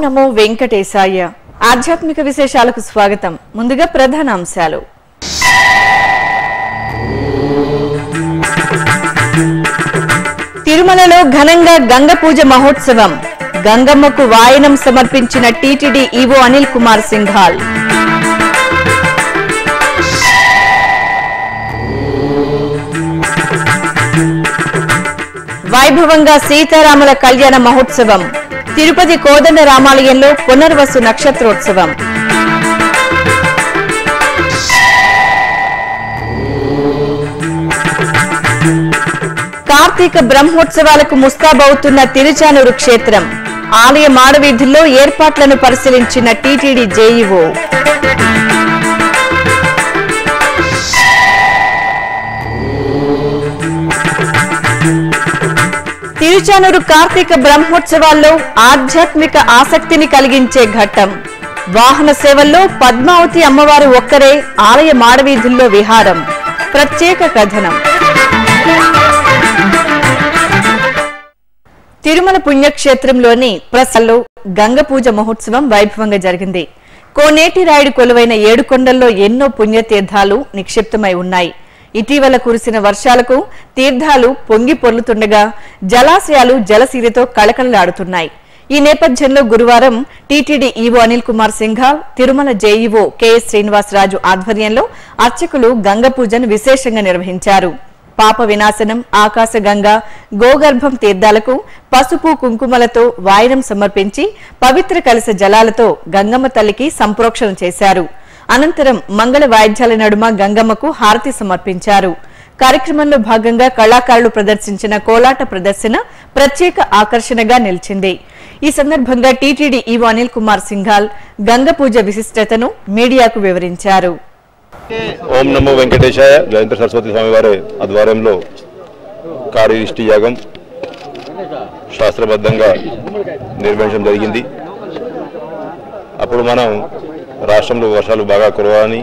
నమో వెంకటేశాయ ఆధ్యాత్మిక విశేషాలకు స్వాగతం ముందుగా ప్రధాన అంశాలు తిరుమలలో ఘనంగా గంగ పూజ మహోత్సవం గంగమ్మకు వాయనం సమర్పించిన టీటీడీ ఈవో అనిల్ కుమార్ సింఘాల్ వైభవంగా సీతారాముల కళ్యాణ మహోత్సవం తిరుపతి కోదండ రామాలయంలో పునర్వసు నక్షత్రోత్సవం కార్తీక బ్రహ్మోత్సవాలకు ముస్తాబవుతున్న తిరుచానూరు క్షేత్రం ఆలయ మాడవీధుల్లో ఏర్పాట్లను పరిశీలించిన టీటీడీ జేఈఓ తిరుచానూరు కార్తీక బ్రహ్మోత్సవాల్లో ఆధ్యాత్మిక ఆసక్తిని కలిగించే ఘట్టం వాహన సేవల్లో పద్మావతి అమ్మవారు ఒక్కరే ఆలయ మాడవీధుల్లో విహారం ప్రత్యేక కథనం తిరుమల పుణ్యక్షేత్రంలోని ప్రసల్లో గంగ పూజ మహోత్సవం వైభవంగా జరిగింది కోనేటి రాయుడు కొలువైన ఏడు కొండల్లో ఎన్నో పుణ్యతీర్థాలు నిక్షిప్తమై ఉన్నాయి ఇటీవల కురిసిన వర్షాలకు తీర్థాలు పొంగి పొర్లుతుండగా జలాశయాలు జలసిరితో కళకళలాడుతున్నాయి ఈ నేపథ్యంలో గురువారం TTD EO Anil Kumar Singhal Tirumala JEO KS Srinivasaraju ఆధ్వర్యంలో అర్చకులు గంగ పూజను విశేషంగా నిర్వహించారు పాప వినాశనం ఆకాశగంగా గోగర్భం తీర్థాలకు పసుపు కుంకుమలతో వాయనం సమర్పించి పవిత్ర కలశ జలాలతో గంగమ్మ తల్లికి సంప్రోక్షణ చేశారు అనంతరం మంగళ వాయిద్యాల నడుమ గంగమ్మకు హారతి సమర్పించారు కార్యక్రమంలో భాగంగా కళాకారులు ప్రదర్శించిన కోలాట ప్రదర్శన ప్రత్యేక ఆకర్షణగా నిలిచింది ఈ సందర్భంగా టీటీడీ ఈవో అనిల్ కుమార్ సింఘాల్ గంగ పూజ విశిష్టతను మీడియాకు వివరించారు ఓం నమో వెంకటేశాయ జయంత సరస్వతి స్వామి వారి ఆధ్వర్యంలో కార్యనిష్టి యాగం శాస్త్రబద్ధంగా నిర్వహించడం జరిగింది అప్పుడు మనం రాష్ట్రంలో వర్షాలు బాగా కురవాలని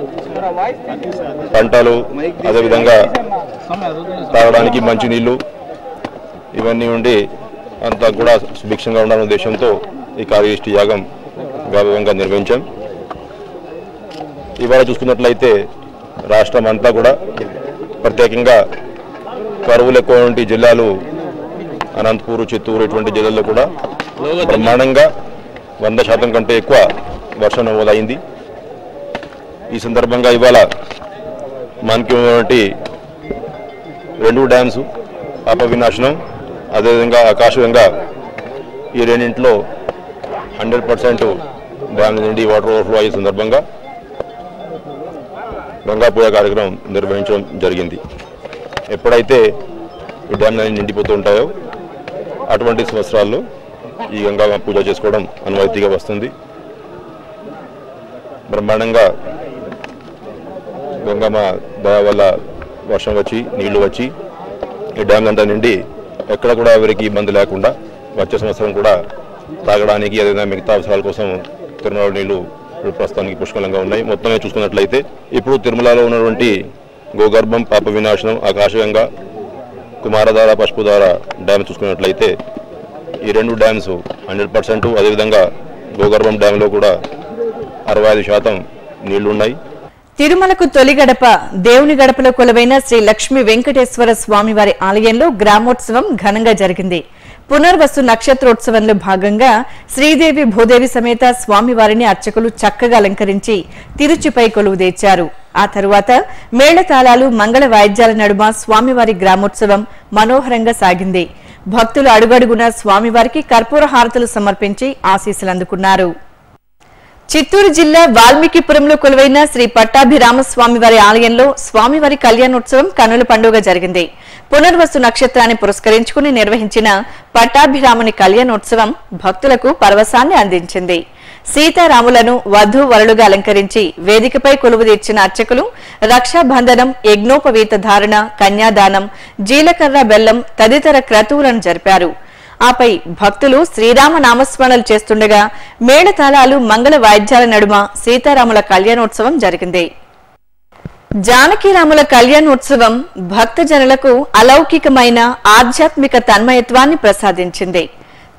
పంటలు అదేవిధంగా తాగడానికి మంచినీళ్ళు ఇవన్నీ ఉండి అంతా కూడా సుభిక్షంగా ఉండాలనే ఉద్దేశంతో ఈ కార్యనిష్టి యాగం వైభవంగా నిర్వహించాం ఇవాళ చూసుకున్నట్లయితే రాష్ట్రం అంతా కూడా ప్రత్యేకంగా కరువులు ఎక్కువ జిల్లాలు అనంతపూర్ చిత్తూరు ఇటువంటి జిల్లాల్లో కూడా బ్రహ్మాండంగా వంద శాతం కంటే ఎక్కువ వర్షం నమోదైంది ఈ సందర్భంగా ఇవాళ మనకి ఉన్నటువంటి రెండు డ్యామ్స్ పాప వినాశనం అదేవిధంగా ఆకాశంగా ఈ రెండింటిలో హండ్రెడ్ పర్సెంట్ డ్యామ్ నుండి వాటర్ ఓవర్ఫ్లో అయ్యే సందర్భంగా గంగా పూజ కార్యక్రమం నిర్వహించడం జరిగింది ఎప్పుడైతే ఈ డ్యామ్లు అన్ని నిండిపోతూ ఉంటాయో అటువంటి సంవత్సరాల్లో ఈ గంగా పూజ చేసుకోవడం అనుమతిగా వస్తుంది బ్రహ్మాండంగా గంగమ్మ దయ వల్ల వర్షం వచ్చి నీళ్లు వచ్చి ఈ డ్యామ్ అంతా నిండి ఎక్కడ కూడా ఎవరికి ఇబ్బంది లేకుండా వచ్చే సంవత్సరం కూడా తాగడానికి అదేవిధంగా మిగతా అవసరాల కోసం తిరుమల నీళ్లు ఇప్పుడు ప్రస్తుతానికి పుష్కలంగా ఉన్నాయి మొత్తమే చూసుకున్నట్లయితే ఇప్పుడు తిరుమలలో ఉన్నటువంటి గోగర్భం పాప వినాశనం ఆకాశగంగా కుమారధార పసుపుధార డ్యామ్ చూసుకున్నట్లయితే ఈ రెండు డ్యామ్స్ హండ్రెడ్ పర్సెంట్ అదేవిధంగా గోగర్భం డ్యామ్లో కూడా అరవై ఐదు శాతం నీళ్లున్నాయి తిరుమలకు తొలి గడప దేవుని గడపలో కొలువైన శ్రీ లక్ష్మీ వెంకటేశ్వర స్వామివారి ఆలయంలో గ్రామోత్సవం ఘనంగా జరిగింది పునర్వసు నక్షత్రోత్సవంలో భాగంగా శ్రీదేవి భూదేవి సమేత స్వామివారిని అర్చకులు చక్కగా అలంకరించి తిరుచిపై కొలువు తెచ్చారు ఆ తరువాత మేళతాళాలు మంగళ వాయిద్యాల నడుమ స్వామివారి గ్రామోత్సవం మనోహరంగా సాగింది భక్తులు అడుగడుగున స్వామివారికి కర్పూర హారతులు సమర్పించి ఆశీస్సులు అందుకున్నారు చిత్తూరు జిల్లా వాల్మీకిపురంలో కొలువైన శ్రీ పట్టాభిరామస్వామి వారి ఆలయంలో స్వామివారి కళ్యాణోత్సవం కనుల పండుగ జరిగింది పునర్వసు నక్షత్రాన్ని పురస్కరించుకుని నిర్వహించిన పట్టాభిరాముని కళ్యాణోత్సవం భక్తులకు పరవశాన్ని అందించింది సీతారాములను వధు వరులుగా అలంకరించి వేదికపై కొలువు తీర్చిన అర్చకులు రక్షాబంధనం యజ్ఞోపవీత ధారణ కన్యాదానం జీలకర్ర బెల్లం తదితర క్రతువులను జరిపారు ఆపై భక్తులు శ్రీరామ నామస్మరణలు చేస్తుండగా మేళతాళాలు మంగళ వాయిద్యాల నడుమ సీతారాముల కళ్యాణోత్సవం జరిగింది జానకిరాముల కళ్యాణోత్సవం భక్తజనులకు అలౌకికమైన ఆధ్యాత్మిక తన్మయత్వాన్ని ప్రసాదించింది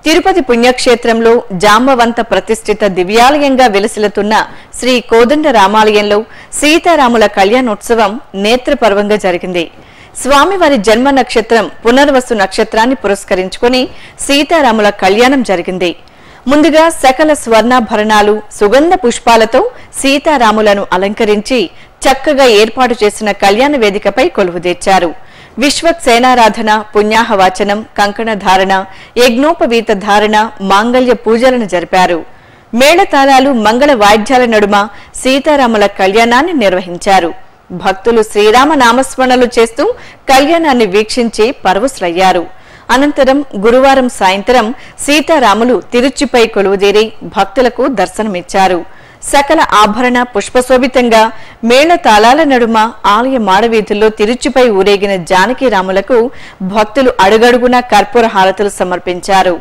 తిరుపతి పుణ్యక్షేత్రంలో జాంబవంత ప్రతిష్ఠిత దివ్యాలయంగా వెలసిల్లుతున్న శ్రీ కోదండ రామాలయంలో సీతారాముల కళ్యాణోత్సవం నేత్రపర్వంగా జరిగింది స్వామివారి జన్మ నక్షత్రం పునర్వసు నక్షత్రాన్ని పురస్కరించుకుని సీతారాముల కళ్యాణం జరిగింది ముందుగా సకల స్వర్ణాభరణాలు సుగంధ పుష్పాలతో సీతారాములను అలంకరించి చక్కగా ఏర్పాటు చేసిన కళ్యాణ వేదికపై కొలువుదీర్చారు విశ్వక్సేనారాధన పుణ్యాహవాచనం కంకణ ధారణ యజ్ఞోపవీత ధారణ మాంగళ్య పూజలను జరిపారు మేళతాళాలు మంగళ వాయిద్యాల నడుమ సీతారాముల కళ్యాణాన్ని నిర్వహించారు భక్తులు శ్రీరామ నామస్మరణలు చేస్తూ కళ్యాణాన్ని వీక్షించి పరవశులయ్యారు అనంతరం గురువారం సాయంత్రం సీతారాములు తిరుచిపై కొలువుదీరి భక్తులకు దర్శనమిచ్చారు సకల ఆభరణ పుష్పశోభితంగా మేళ తాళాల నడుమ ఆలయ మాడవీధుల్లో తిరుచిపై ఊరేగిన జానకి రాములకు భక్తులు అడుగడుగునా కర్పూర హారతులు సమర్పించారు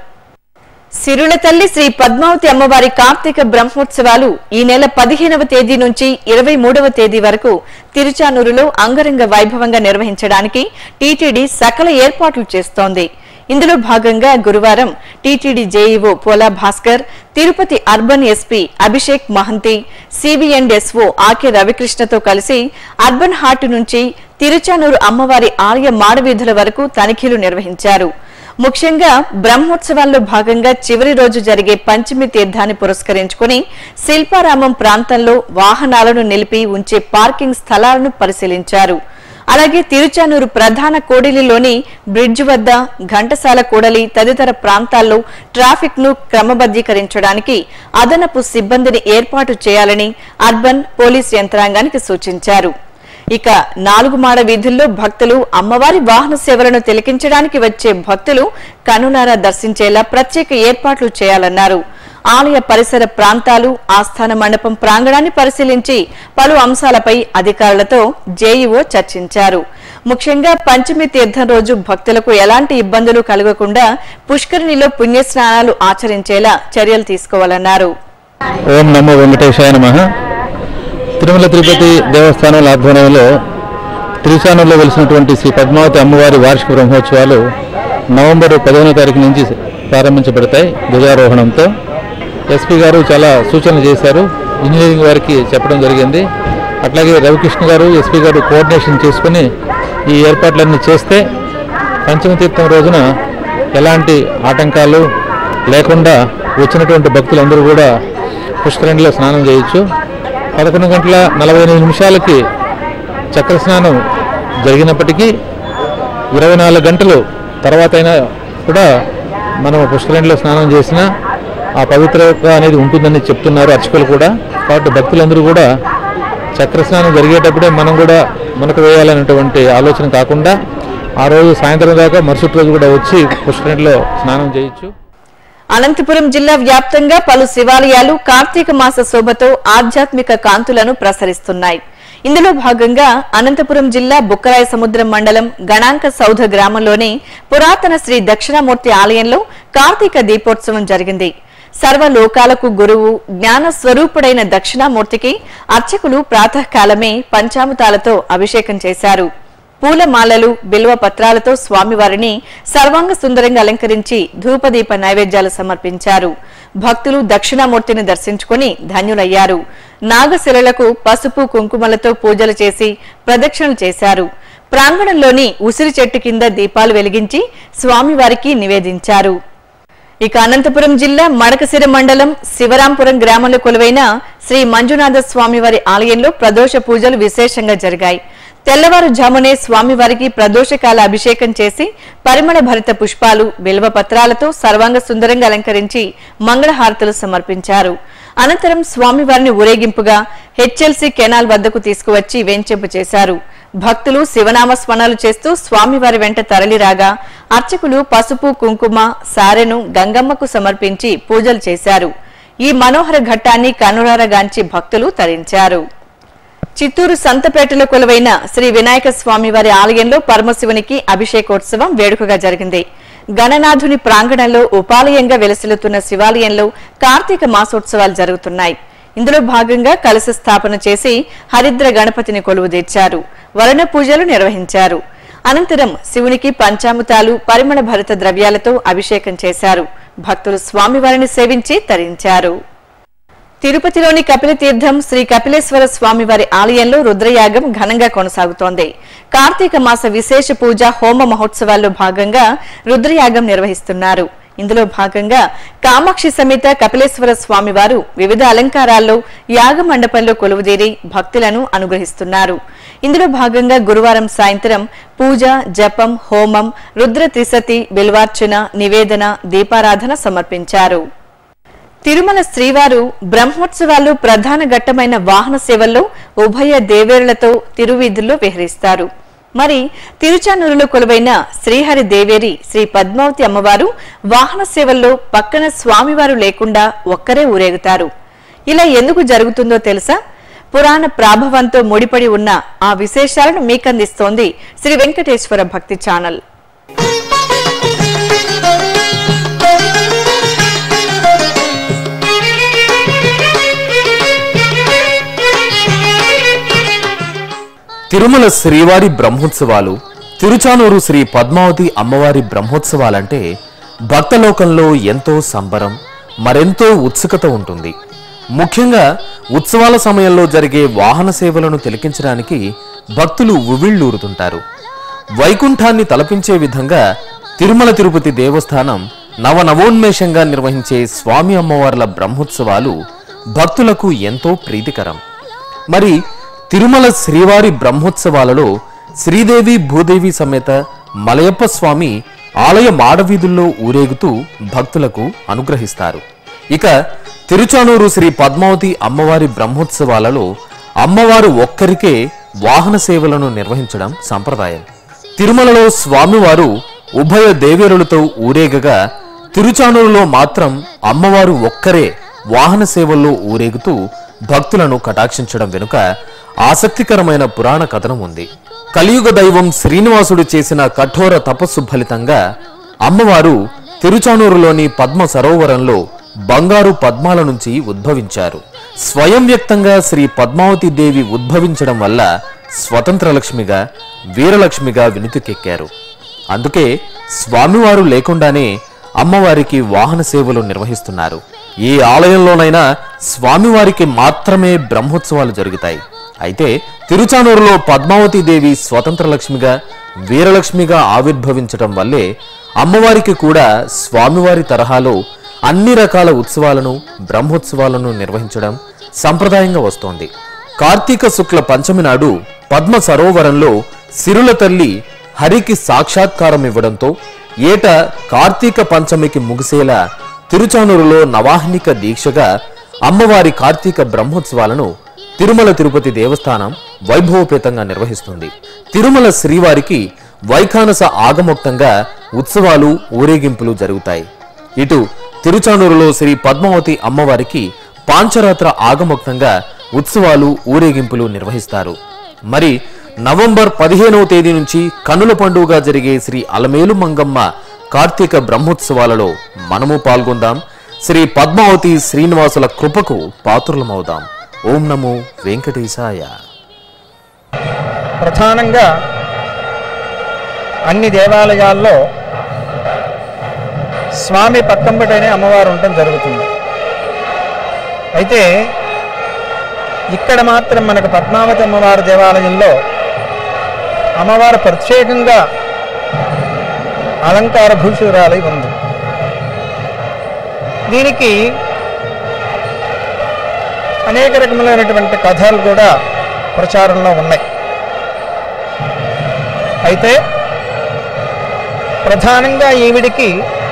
సిరుల తల్లి శ్రీ పద్మావతి అమ్మవారి కార్తీక బ్రహ్మోత్సవాలు ఈ నెల పదిహేనవ తేదీ నుంచి ఇరవై మూడవ తేదీ వరకు తిరుచానూరులో అంగరంగ వైభవంగా నిర్వహించడానికి టీటీడీ సకల ఏర్పాట్లు చేస్తోంది ఇందులో భాగంగా గురువారం TTD JEO Pola Bhaskar Tirupati urban SP Abhishek Mohanty సిబిఎండ్ఎస్ఓ ఆర్కే రవికృష్ణతో కలిసి అర్బన్ హార్ట్ నుంచి తిరుచానూరు అమ్మవారి ఆలయ మాడవీధుల వరకు తనిఖీలు నిర్వహించారు ముఖ్యంగా బ్రహ్మోత్సవాల్లో భాగంగా చివరి రోజు జరిగే పంచమి తీర్థాన్ని పురస్కరించుకుని శిల్పారామం ప్రాంతంలో వాహనాలను నిలిపి ఉంచే పార్కింగ్ స్థలాలను పరిశీలించారు అలాగే తిరుచానూరు ప్రధాన కోడిలిలోని బ్రిడ్జ్ వద్ద ఘంటసాల కూడలి తదితర ప్రాంతాల్లో ట్రాఫిక్ ను క్రమబద్దీకరించడానికి అదనపు సిబ్బందిని ఏర్పాటు చేయాలని అర్బన్ పోలీస్ యంత్రాంగానికి సూచించారు ఇక నాలుగు మాడ వీధుల్లో భక్తులు అమ్మవారి వాహన సేవలను తిలకించడానికి వచ్చే భక్తులు కనులారా దర్శించేలా ప్రత్యేక ఏర్పాట్లు చేయాలన్నారు ఆలయ పరిసర ప్రాంతాలు ఆస్థాన మండపం ప్రాంగణాన్ని పరిశీలించి పలు అంశాలపై అధికారులతో జేఈఓ చర్చించారు ముఖ్యంగా పంచమి తీర్థం రోజు భక్తులకు ఎలాంటి ఇబ్బందులు కలగకుండా పుష్కరిణిలో పుణ్యస్నానాలు ఆచరించేలా చర్యలు తీసుకోవాలన్నారు ఓం నమో వెంకటేశాయ నమ తిరుమల తిరుపతి దేవస్థానం ఆధ్వర్యంలో తిరుచానూరులో వెలిసినటువంటి శ్రీ పద్మావతి అమ్మవారి వార్షిక బ్రహ్మోత్సవాలు నవంబర్ పదిహేనో తారీఖు నుంచి ప్రారంభించబడతాయి ధ్వజారోహణంతో ఎస్పీ గారు చాలా సూచనలు చేశారు ఇంజనీరింగ్ వారికి చెప్పడం జరిగింది అట్లాగే రవికృష్ణ గారు ఎస్పీ గారు కోఆర్డినేషన్ చేసుకుని ఈ ఏర్పాట్లన్నీ చేస్తే పంచమ తీర్థం రోజున ఎలాంటి ఆటంకాలు లేకుండా వచ్చినటువంటి భక్తులందరూ కూడా పుష్కరిణిలో స్నానం చేయొచ్చు పదకొండు గంటల నలభై ఎనిమిది నిమిషాలకి చక్ర స్నానం జరిగినప్పటికీ ఇరవై నాలుగు గంటలు తర్వాత అయినా కూడా మనం పుష్కరిణిలో స్నానం చేసినా ఆ పవిత్రత అనేది ఉంటుందని చెప్తున్నారు అర్చకులు కూడా కాబట్టి భక్తులందరూ కూడా చక్ర స్నానం జరిగేటప్పుడే మనం కూడా మునక వేయాలనేటువంటి ఆలోచన కాకుండా ఆ రోజు సాయంత్రం దాకా మరుసటి రోజు కూడా వచ్చి పుష్కరిణిలో స్నానం చేయొచ్చు అనంతపురం జిల్లా వ్యాప్తంగా పలు శివాలయాలు కార్తీక మాస శోభతో ఆధ్యాత్మిక కాంతులను ప్రసరిస్తున్నాయి ఇందులో భాగంగా అనంతపురం జిల్లా బుక్కరాయ సముద్రం మండలం గణాంక సౌధ గ్రామంలోని పురాతన శ్రీ దక్షిణామూర్తి ఆలయంలో కార్తీక దీపోత్సవం జరిగింది సర్వలోకాలకు గురువు జ్ఞాన స్వరూపుడైన దక్షిణామూర్తికి అర్చకులు ప్రాతకాలమే పంచామృతాలతో అభిషేకం చేశారు పూలమాలలు బిల్వ పత్రాలతో స్వామివారిని సర్వాంగ సుందరంగా అలంకరించి ధూపదీప నైవేద్యాలు సమర్పించారు భక్తులు దక్షిణామూర్తిని దర్శించుకుని ధన్యులయ్యారు నాగశిలలకు పసుపు కుంకుమలతో పూజలు చేసి ప్రదక్షిణలు చేశారు ప్రాంగణంలోని ఉసిరి చెట్టు కింద దీపాలు వెలిగించి స్వామివారికి నివేదించారు ఇక అనంతపురం జిల్లా మడకసిర మండలం శివరాంపురం గ్రామంలో కొలువైన శ్రీ మంజునాథ స్వామివారి ఆలయంలో ప్రదోష పూజలు విశేషంగా జరిగాయి తెల్లవారుజామునే స్వామివారికి ప్రదోషకాల అభిషేకం చేసి పరిమళ భరిత పుష్పాలు బిల్వ పత్రాలతో సర్వాంగ సుందరంగా అలంకరించి మంగళహారతులు సమర్పించారు అనంతరం స్వామివారిని ఊరేగింపుగా హెచ్ఎల్సీ కెనాల్ వద్దకు తీసుకువచ్చి వేంచెంపు చేశారు భక్తులు శివనామ స్మరణలు చేస్తూ స్వామివారి వెంట తరలిరాగా అర్చకులు పసుపు కుంకుమ సారెను గంగమ్మకు సమర్పించి పూజలు చేశారు ఈ మనోహర ఘట్టాన్ని కనురారగాంచి భక్తులు తరించారు చిత్తూరు సంతపేటలో కొలువైన శ్రీ వినాయక స్వామి వారి ఆలయంలో పరమశివునికి అభిషేకోత్సవం వేడుకగా జరిగింది గణనాథుని ప్రాంగణంలో ఉపాలయంగా వెలసిల్లుతున్న శివాలయంలో కార్తీక మాసోత్సవాలు జరుగుతున్నాయి ఇందులో భాగంగా కలశ స్థాపన చేసి హరిద్ర గణపతిని కొలువుదీర్చారు వరణ పూజలు నిర్వహించారు అనంతరం శివునికి పంచామృతాలు పరిమళ భరిత ద్రవ్యాలతో అభిషేకం చేశారు భక్తులు స్వామివారిని సేవించి తరించారు తిరుపతిలోని కపిలతీర్థం శ్రీ కపిలేశ్వర స్వామివారి ఆలయంలో రుద్రయాగం ఘనంగా కొనసాగుతోంది కార్తీక మాస విశేష పూజ హోమ మహోత్సవాల్లో భాగంగా రుద్రయాగం నిర్వహిస్తున్నారు ఇందులో భాగంగా కామాక్షి సమేత కపిలేశ్వర స్వామివారు వివిధ అలంకారాల్లో యాగ మండపంలో కొలువుదీరి భక్తులను అనుగ్రహిస్తున్నారు ఇందులో భాగంగా గురువారం సాయంత్రం పూజ జపం హోమం రుద్ర త్రిసతి బిల్వార్చన నివేదన దీపారాధన సమర్పించారు తిరుమల శ్రీవారు బ్రహ్మోత్సవాల్లో ప్రధాన ఘట్టమైన వాహన సేవల్లో ఉభయ దేవేరులతో తిరువీధుల్లో విహరిస్తారు మరి తిరుచానూరులో కొలువైన శ్రీహరి దేవేరి శ్రీ పద్మావతి అమ్మవారు వాహన సేవల్లో పక్కన స్వామివారు లేకుండా ఒక్కరే ఊరేగుతారు ఇలా ఎందుకు జరుగుతుందో తెలుసా పురాణ ప్రాభవంతో ముడిపడి ఉన్న ఆ విశేషాలను మీకందిస్తోంది శ్రీ వెంకటేశ్వర భక్తి ఛానల్ తిరుమల శ్రీవారి బ్రహ్మోత్సవాలు తిరుచానూరు శ్రీ పద్మావతి అమ్మవారి బ్రహ్మోత్సవాలంటే భక్తలోకంలో ఎంతో సంబరం మరెంతో ఉత్సుకత ఉంటుంది ముఖ్యంగా ఉత్సవాల సమయంలో జరిగే వాహన సేవలను తిలకించడానికి భక్తులు ఉవ్విళ్ళూరుతుంటారు వైకుంఠాన్ని తలపించే విధంగా తిరుమల తిరుపతి దేవస్థానం నవనవోన్మేషంగా నిర్వహించే స్వామి అమ్మవార్ల బ్రహ్మోత్సవాలు భక్తులకు ఎంతో ప్రీతికరం మరి తిరుమల శ్రీవారి బ్రహ్మోత్సవాలలో శ్రీదేవి భూదేవి సమేత మలయప్ప స్వామి ఆలయ మాడవీధుల్లో ఊరేగుతూ భక్తులకు అనుగ్రహిస్తారు ఇక తిరుచానూరు శ్రీ పద్మావతి అమ్మవారి బ్రహ్మోత్సవాలలో అమ్మవారు ఒక్కరికే వాహన సేవలను నిర్వహించడం సంప్రదాయం తిరుమలలో స్వామివారు ఉభయ దేవేరులతో ఊరేగగా తిరుచానూరులో మాత్రం అమ్మవారు ఒక్కరే వాహన సేవల్లో ఊరేగుతూ భక్తులను కటాక్షించడం వెనుక ఆసక్తికరమైన పురాణ కథనం ఉంది కలియుగ దైవం శ్రీనివాసుడు చేసిన కఠోర తపస్సు ఫలితంగా అమ్మవారు తిరుచానూరులోని పద్మ సరోవరంలో బంగారు పద్మాల నుంచి ఉద్భవించారు స్వయం వ్యక్తంగా శ్రీ పద్మావతి దేవి ఉద్భవించడం వల్ల స్వతంత్ర లక్ష్మిగా వీరలక్ష్మిగా వినుతికెక్కారు అందుకే స్వామివారు లేకుండానే అమ్మవారికి వాహన సేవలు నిర్వహిస్తున్నారు ఏ ఆలయంలోనైనా స్వామివారికి మాత్రమే బ్రహ్మోత్సవాలు జరుగుతాయి అయితే తిరుచానూరులో పద్మావతి దేవి స్వతంత్ర లక్ష్మిగా వీరలక్ష్మిగా ఆవిర్భవించటం వల్లే అమ్మవారికి కూడా స్వామివారి తరహాలో అన్ని రకాల ఉత్సవాలను బ్రహ్మోత్సవాలను నిర్వహించడం సంప్రదాయంగా వస్తోంది కార్తీక శుక్ల పంచమి నాడు పద్మ సరోవరంలో సిరుల తల్లి హరికి సాక్షాత్కారం ఇవ్వడంతో ఏటా కార్తీక పంచమికి ముగిసేలా తిరుచానూరులో నవాహ్నిక దీక్షగా అమ్మవారి కార్తీక బ్రహ్మోత్సవాలను తిరుమల తిరుపతి దేవస్థానం వైభవపేతంగా నిర్వహిస్తుంది తిరుమల శ్రీవారికి వైఖానస ఆగమోక్తంగా ఉత్సవాలు ఊరేగింపులు జరుగుతాయి ఇటు తిరుచానూరులో శ్రీ పద్మావతి అమ్మవారికి పాంచరాత్ర ఆగమోక్తంగా ఉత్సవాలు ఊరేగింపులు నిర్వహిస్తారు మరి నవంబర్ పదిహేనవ తేదీ నుంచి కన్నుల పండుగగా జరిగే శ్రీ అలమేలు మంగమ్మ కార్తీక బ్రహ్మోత్సవాలలో మనము పాల్గొందాం శ్రీ పద్మావతి శ్రీనివాసుల కృపకు పాత్రులమవుదాం ఓం నమో వెంకటేశాయ ప్రధానంగా అన్ని దేవాలయాల్లో స్వామి పక్కంబటనే అమ్మవారు ఉండటం జరుగుతుంది అయితే ఇక్కడ మాత్రం మనకు పద్మావతి అమ్మవారి దేవాలయంలో అమ్మవారు ప్రత్యేకంగా అలంకార భూషురాలై ఉంది దీనికి అనేక రకములైనటువంటి కథలు కూడా ప్రచారంలో ఉన్నాయి అయితే ప్రధానంగా ఈవిడికి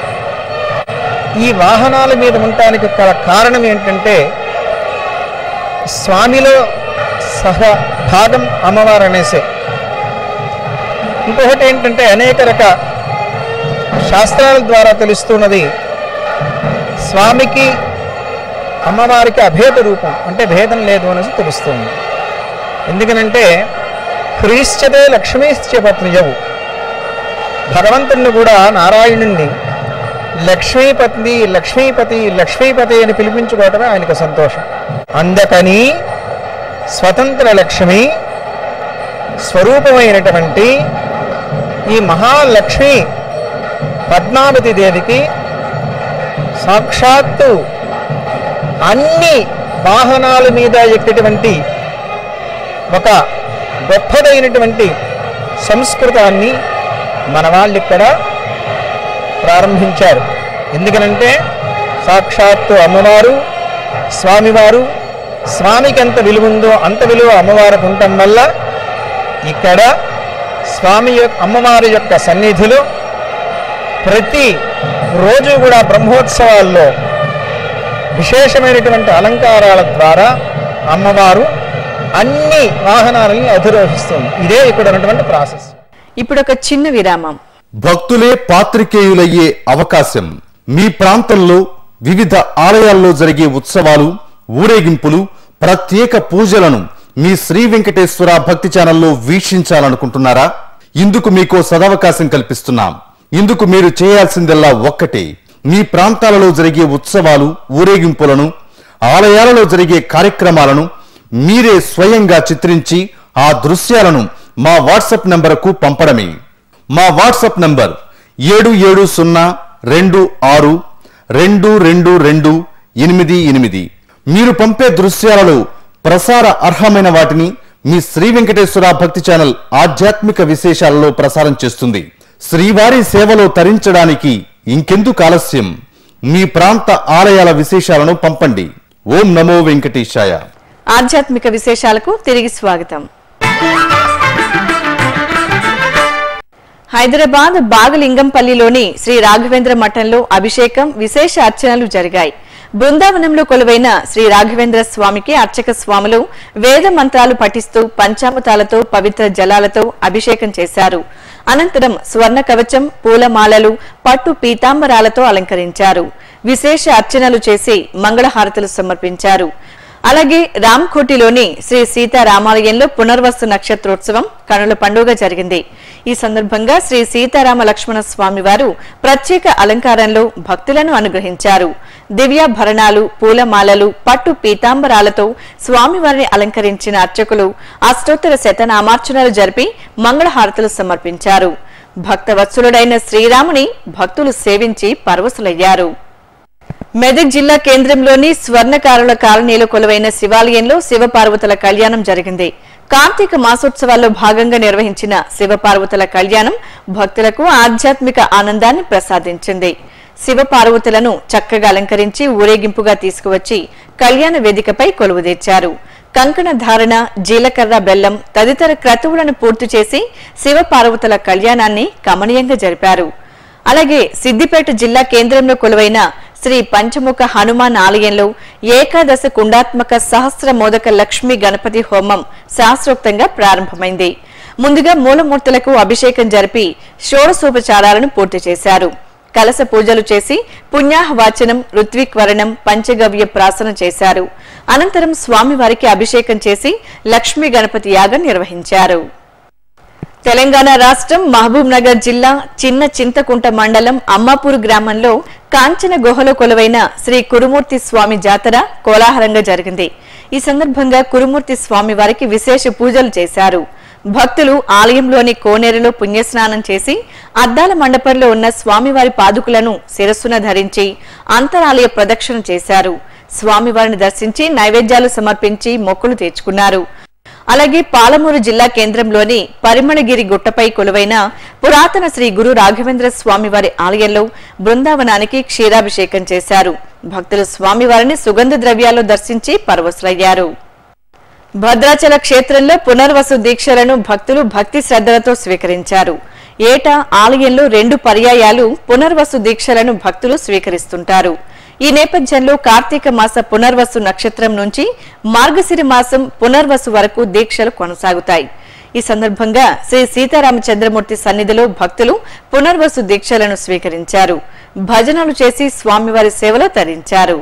ఈ వాహనాల మీద ఉండటానికి గల కారణం ఏంటంటే స్వామిలో సహ భాగం అమ్మవారు అనేసే ఇంకొకటి ఏంటంటే అనేక రక శాస్త్రాల ద్వారా తెలుస్తున్నది స్వామికి అమ్మవారికి అభేద రూపం అంటే భేదం లేదు అనేసి తెలుస్తుంది ఎందుకనంటే హ్రీశ్చదే లక్ష్మీశ్చ పత్నియవు భగవంతుణ్ణి కూడా నారాయణుణ్ణి లక్ష్మీపతి లక్ష్మీపతి లక్ష్మీపతి అని పిలిపించుకోవటమే ఆయనకు సంతోషం అందుకని స్వతంత్ర లక్ష్మి స్వరూపమైనటువంటి ఈ మహాలక్ష్మి పద్మావతి దేవికి సాక్షాత్తు అన్ని వాహనాల మీద ఎక్కేటువంటి ఒక గొప్పదైనటువంటి సంస్కృతాన్ని మన వాళ్ళు ఇక్కడ ప్రారంభించారు ఎందుకనంటే సాక్షాత్తు అమ్మవారు స్వామివారు స్వామికి ఎంత విలువ ఉందో అంత విలువ అమ్మవారికి ఉండటం వల్ల ఇక్కడ స్వామి యొక్క అమ్మవారి యొక్క సన్నిధిలో ప్రతి రోజు కూడా బ్రహ్మోత్సవాల్లో విశేషమైనటువంటి అలంకారాల ద్వారా అమ్మవారు అన్ని వాహనాలని అధిరోహిస్తుంది ఇదే ఇక్కడ ఉన్నటువంటి ప్రాసెస్ ఇప్పుడు ఒక చిన్న విరామం భక్తులే పాత్రికేయులయ్యే అవకాశం మీ ప్రాంతంలో వివిధ ఆలయాల్లో జరిగే ఉత్సవాలు ఊరేగింపులు ప్రత్యేక పూజలను మీ శ్రీ వెంకటేశ్వర భక్తి ఛానల్లో వీక్షించాలనుకుంటున్నారా ఇందుకు మీకో సదవకాశం కల్పిస్తున్నాం ఇందుకు మీరు చేయాల్సిందల్లా ఒక్కటే మీ ప్రాంతాలలో జరిగే ఉత్సవాలు ఊరేగింపులను ఆలయాలలో జరిగే కార్యక్రమాలను మీరే స్వయంగా చిత్రించి ఆ దృశ్యాలను మా వాట్సాప్ నంబరుకు పంపడమే మా వాట్సాప్ నంబర్ ఏడు ఏడు సున్నా రెండు ఆరు రెండు రెండు రెండు ఎనిమిది ఎనిమిది మీరు పంపే దృశ్యాలలో ప్రసార అర్హమైన వాటిని మీ శ్రీ వెంకటేశ్వర భక్తి ఛానల్ ఆధ్యాత్మిక విశేషాలలో ప్రసారం చేస్తుంది శ్రీవారి సేవలో తరించడానికి ఇంకెందుకు ఆలస్యం మీ ప్రాంత ఆలయాల విశేషాలను పంపండి ఓం నమో వెంకటేశాయ ఆధ్యాత్మిక విశేషాలకు తిరిగి స్వాగతం హైదరాబాద్ బాగలింగంపల్లిలోని శ్రీ రాఘవేంద్ర మఠంలో అభిషేకం విశేష అర్చనలు జరిగాయి బృందావనంలో కొలువైన శ్రీ రాఘవేంద్ర స్వామికి అర్చక స్వాములు వేద మంత్రాలు పఠిస్తూ పంచామృతాలతో పవిత్ర జలాలతో అభిషేకం చేశారు అనంతరం స్వర్ణ కవచం పూలమాలలు పట్టు పీతాంబరాలతో అలంకరించారు విశేష అర్చనలు చేసి మంగళహారతులు సమర్పించారు అలాగే రామ్కోటిలోని శ్రీ సీతారామాలయంలో పునర్వసు నక్షత్రోత్సవం కనుల పండుగ జరిగింది ఈ సందర్భంగా శ్రీ సీతారామ లక్ష్మణ స్వామి వారు ప్రత్యేక అలంకారంలో భక్తులను అనుగ్రహించారు దివ్యాభరణాలు పూలమాలలు పట్టు పీతాంబరాలతో స్వామివారిని అలంకరించిన అర్చకులు అష్టోత్తర శతనామార్చనలు జరిపి మంగళహారతులు సమర్పించారు భక్తవత్సలుడైన శ్రీరాముని భక్తులు సేవించి పరవశులయ్యారు మెదక్ జిల్లా కేంద్రంలోని స్వర్ణకారుల కాలనీలో కొలువైన శివాలయంలో శివపార్వతుల కళ్యాణం జరిగింది కార్తీక మాసోత్సవాల్లో భాగంగా నిర్వహించిన శివపార్వతుల కళ్యాణం భక్తులకు ఆధ్యాత్మిక ఆనందాన్ని ప్రసాదించింది శివపార్వతులను చక్కగా అలంకరించి ఊరేగింపుగా తీసుకువచ్చి కళ్యాణ వేదికపై కొలువుదీర్చారు కంకణ ధారణ జీలకర్ర బెల్లం తదితర క్రతువులను పూర్తి చేసి శివపార్వతుల కళ్యాణాన్ని కమనీయంగా జరిపారు అలాగే సిద్దిపేట జిల్లా కేంద్రంలో కొలువైన శ్రీ పంచముఖ హనుమాన్ ఆలయంలో ఏకాదశ కుండాత్మక సహస్ర మోదక లక్ష్మీ గణపతి హోమం శాస్త్రోక్తంగా ప్రారంభమైంది ముందుగా మూలమూర్తులకు అభిషేకం జరిపి షోడశోపచారాలను పూర్తి చేశారు కలస పూజలు చేసి పుణ్యాహవాచనం ఋత్విక్వరణం పంచగవ్య ప్రాసన చేశారు అనంతరం స్వామివారికి అభిషేకం చేసి లక్ష్మీ గణపతి యాగం నిర్వహించారు తెలంగాణ రాష్ట్రం మహబూబ్ నగర్ జిల్లా చిన్న చింతకుంట మండలం అమ్మాపూర్ గ్రామంలో కాంచన గుహలో కొలువైన శ్రీ కురుమూర్తి స్వామి జాతర కోలాహలంగా జరిగింది ఈ సందర్భంగా కురుమూర్తి స్వామి వారికి విశేష పూజలు చేశారు భక్తులు ఆలయంలోని కోనేరులో పుణ్యస్నానం చేసి అద్దాల మండపంలో ఉన్న స్వామివారి పాదుకులను శిరస్సున ధరించి అంతరాలయ ప్రదక్షిణ చేశారు స్వామివారిని దర్శించి నైవేద్యాలు సమర్పించి మొక్కులు తీర్చుకున్నారు అలాగే పాలమూరు జిల్లా కేంద్రంలోని పరిమళగిరి గుట్టపై కొలువైన పురాతన శ్రీ గురు రాఘవేంద్ర స్వామివారి ఆలయంలో బృందావనానికి క్షీరాభిషేకం చేశారు భక్తులు స్వామివారిని సుగంధ ద్రవ్యాలు దర్శించి పరవశులయ్యారు భద్రాచల క్షేత్రంలో పునర్వసు దీక్షలను భక్తులు భక్తి శ్రద్ధలతో స్వీకరించారు ఏటా ఆలయంలో రెండు పర్యాయాలు పునర్వసు దీక్షలను భక్తులు స్వీకరిస్తుంటారు ఈ నేపథ్యంలో కార్తీక మాస పునర్వసు నక్షత్రం నుంచి మార్గశిరి మాసం పునర్వసు వరకు దీక్షలు కొనసాగుతాయి ఈ సందర్భంగా శ్రీ సీతారామచంద్రమూర్తి సన్నిధిలో భక్తులు పునర్వసు దీక్షలను స్వీకరించారు భజనలు చేసి స్వామివారి సేవలో తరించారు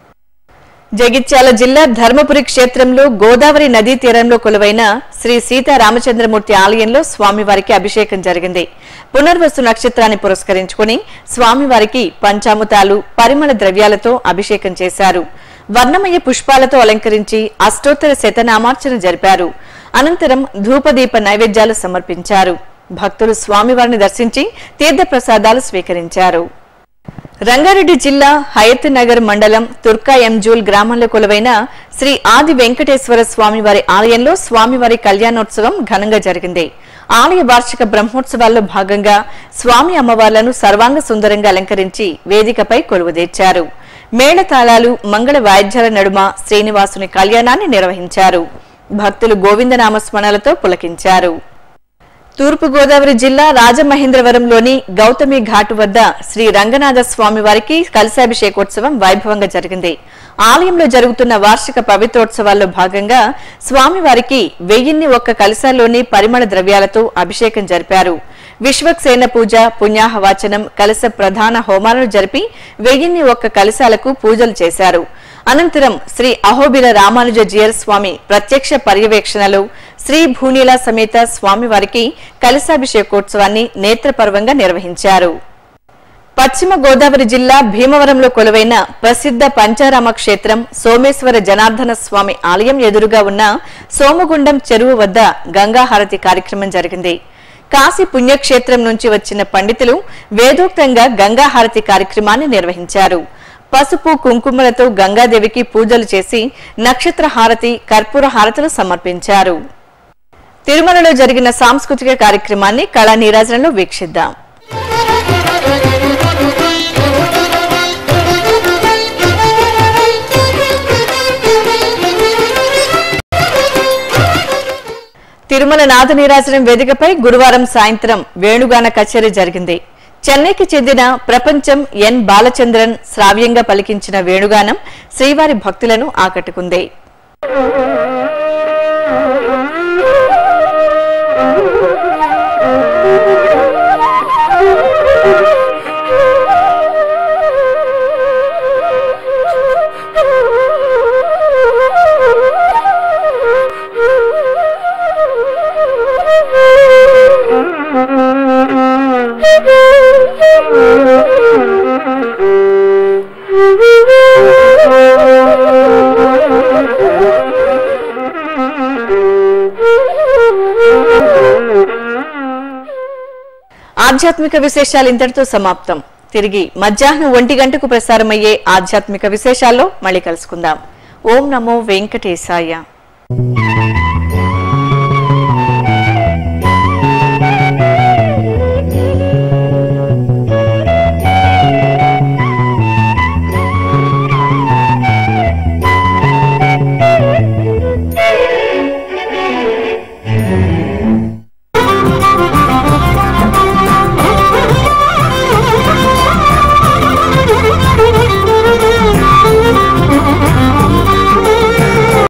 జగిత్యాల జిల్లా ధర్మపురి క్షేత్రంలో గోదావరి నదీ తీరంలో కొలువైన శ్రీ సీతారామచంద్రమూర్తి ఆలయంలో స్వామివారికి అభిషేకం జరిగింది పునర్వసు నక్షత్రాన్ని పురస్కరించుకుని స్వామివారికి పంచాముతాలు పరిమళ ద్రవ్యాలతో అభిషేకం చేశారు వర్ణమయ పుష్పాలతో అలంకరించి అష్టోత్తర శతనామార్చన జరిపారు అనంతరం ధూపదీప నైవేద్యాలు సమర్పించారు భక్తులు స్వామివారిని దర్శించి తీర్థప్రసాదాలు స్వీకరించారు రంగారెడ్డి జిల్లా హయత్ నగర్ మండలం తుర్కా ఎంజూల్ గ్రామంలో కొలువైన శ్రీ ఆది వెంకటేశ్వర స్వామివారి ఆలయంలో స్వామివారి కళ్యాణోత్సవం ఘనంగా జరిగింది ఆలయ వార్షిక బ్రహ్మోత్సవాల్లో భాగంగా స్వామి అమ్మవార్లను సర్వాంగ సుందరంగా అలంకరించి వేదికపై కొలువుదీర్చారు మేళతాళాలు మంగళ వాయిద్యాల నడుమ శ్రీనివాసుని కళ్యాణాన్ని నిర్వహించారు భక్తులు గోవిందనామ స్మరణలతో పులకించారు తూర్పుగోదావరి జిల్లా రాజమహేంద్రవరంలోని గౌతమి ఘాట్ వద్ద శ్రీ రంగనాథ స్వామి వారికి కలశాభిషేకోత్సవం వైభవంగా జరిగింది ఆలయంలో జరుగుతున్న వార్షిక పవిత్రోత్సవాల్లో భాగంగా స్వామివారికి వెయ్యిన్ని ఒక్క కలశాల్లోని పరిమళ ద్రవ్యాలతో అభిషేకం జరిపారు విశ్వక్సేన పూజ పుణ్యాహవాచనం కలశ ప్రధాన హోమాలను జరిపి వెయ్యిన్ని ఒక్క కలశాలకు పూజలు చేశారు అనంతరం శ్రీ అహోబిల రామానుజ జియర్ స్వామి ప్రత్యక్ష పర్యవేక్షణలో శ్రీ భూనీల సమేత స్వామివారికి కలశాభిషేకోత్సవాన్ని నేత్రపర్వంగా నిర్వహించారు పశ్చిమ గోదావరి జిల్లా భీమవరంలో కొలువైన ప్రసిద్ధ పంచారామ క్షేత్రం సోమేశ్వర జనార్దన స్వామి ఆలయం ఎదురుగా ఉన్న సోమగుండం చెరువు వద్ద గంగాహారతి కార్యక్రమం జరిగింది కాశీ పుణ్యక్షేత్రం నుంచి వచ్చిన పండితులు వేదోక్తంగా గంగాహారతి కార్యక్రమాన్ని నిర్వహించారు పసుపు కుంకుమలతో గంగాదేవికి పూజలు చేసి నక్షత్ర హారతి కర్పూర హారతులు సమర్పించారు తిరుమలలో జరిగిన సాంస్కృతిక కార్యక్రమాన్ని కళా నీరాజనంలో వీక్షిద్దాం తిరుమల నాథ నీరాజనం వేదికపై గురువారం సాయంత్రం వేణుగాన కచేరీ జరిగింది చెన్నైకి చెందిన ప్రపంచం ఎన్ బాలచంద్రన్ శ్రావ్యంగా పలికించిన వేణుగానం శ్రీవారి భక్తులను ఆకట్టుకుంది ఆధ్యాత్మిక విశేషాలు ఇంతటితో సమాప్తం తిరిగి మధ్యాహ్నం ఒంటి గంటకు ప్రసారమయ్యే ఆధ్యాత్మిక విశేషాల్లో మళ్ళీ కలుసుకుందాం ఓం నమో వెంకటేశాయ